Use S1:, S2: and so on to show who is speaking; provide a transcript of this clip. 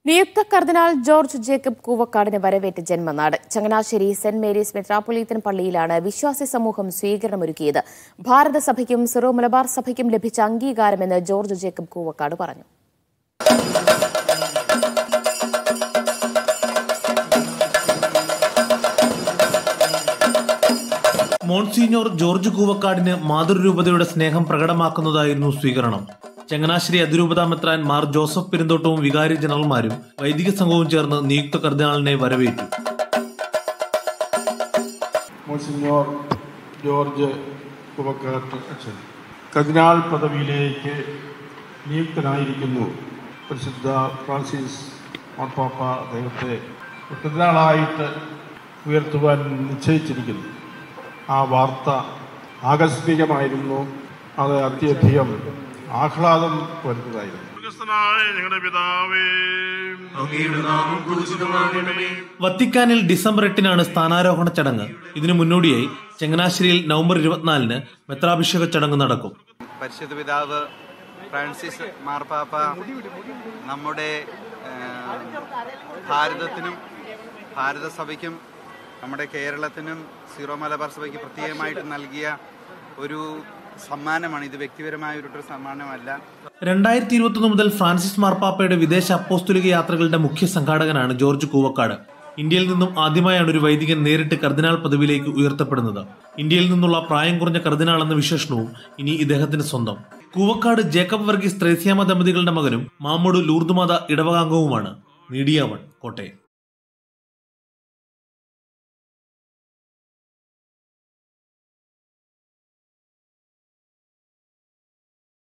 S1: നിയുക്ത കർദിനാൾ ജോർജ് ജേക്കബ് കൂവക്കാടിന് വരവേറ്റ ജന്മനാട് ചങ്ങനാശ്ശേരി സെന്റ് മേരീസ് മെത്രാപ്പൊലീത്തൻ പള്ളിയിലാണ് വിശ്വാസി സമൂഹം സ്വീകരണമൊരുക്കിയത് ഭാരതസഭയ്ക്കും സിറോ മലബാർ സഭയ്ക്കും ലഭിച്ച അംഗീകാരമെന്ന് ജോർജ് ജേക്കബ് കൂവക്കാട് പറഞ്ഞു
S2: മോൺസീഞ്ഞോർ ജോർജ് കൂവക്കാടിന് മാതൃരൂപതയുടെ സ്നേഹം പ്രകടമാക്കുന്നതായിരുന്നു സ്വീകരണം ചങ്ങനാശ്ശേരി അതിരൂപത മെത്രാൻ മാർ ജോസഫ് പെരുന്തോട്ടവും വികാരി ജനറൽമാരും വൈദിക സംഘവും ചേർന്ന് നിയുക്ത കർദിനാളിനെ വരവേറ്റു
S3: മോസിഞ്ഞോർ ജോർജ് കുവക്കാട്ട് അച്ഛൻ കർദിനാൾ പദവിയിലേക്ക് നിയുക്തനായിരിക്കുന്നു പരിശുദ്ധ ഫ്രാൻസിസ് മാർപ്പാപ്പ അദ്ദേഹത്തെ കർദിനാളായിട്ട് ഉയർത്തുവാൻ നിശ്ചയിച്ചിരിക്കുന്നു ആ വാർത്ത ആകസ്മികമായിരുന്നു അത് അത്യധികം ആഹ്ലാദം വരുന്നതായിരുന്നു
S4: സ്വർഗസ്ഥനായ ഞങ്ങളുടെ പിതാവേ
S2: വത്തിക്കാനിൽ ഡിസംബർ എട്ടിനാണ് സ്ഥാനാരോഹണ ചടങ്ങ് ഇതിനു മുന്നോടിയായി ചങ്ങനാശ്ശേരിയിൽ നവംബർ ഇരുപത്തിനാലിന് മെത്രാഭിഷേക ചടങ്ങ് നടക്കും
S5: പരിശുദ്ധ പിതാവ് ഫ്രാൻസിസ് മാർപ്പാപ്പ നമ്മുടെ ആ, ഭാരതത്തിനും ഭാരതസഭയ്ക്കും നമ്മുടെ കേരളത്തിനും സീറോ മലബാർ സഭയ്ക്ക് പ്രത്യേകമായിട്ട് നൽകിയ ഒരു സമ്മാനമാണ് ഇത് വ്യക്തിപരമായ ഒരു സമ്മാനമല്ല
S2: രണ്ടായിരത്തി ഇരുപത്തൊന്ന് മുതൽ ഫ്രാൻസിസ് മാർപ്പാപ്പയുടെ വിദേശ അപ്പോസ്തുലിക യാത്രകളുടെ മുഖ്യ സംഘാടകനാണ് ജോർജ് കൂവക്കാട് ഇന്ത്യയിൽ നിന്നും ആദ്യമായാണ് ഒരു വൈദികൻ നേരിട്ട് കർദിനാൾ പദവിയിലേക്ക് ഉയർത്തപ്പെടുന്നത് ഇന്ത്യയിൽ നിന്നുള്ള പ്രായം കുറഞ്ഞ കർദിനാൾ എന്ന വിശേഷണവും ഇനി ഇദ്ദേഹത്തിന് സ്വന്തം കൂവക്കാട് ജേക്കബ് വർഗീസ് ത്രേസ്യാമ ദമ്പതികളുടെ മകനും മാമ്മൂട് ലൂർദുമാത ഇടവകാംഗവുമാണ് മീഡിയ വൺ കോട്ടയം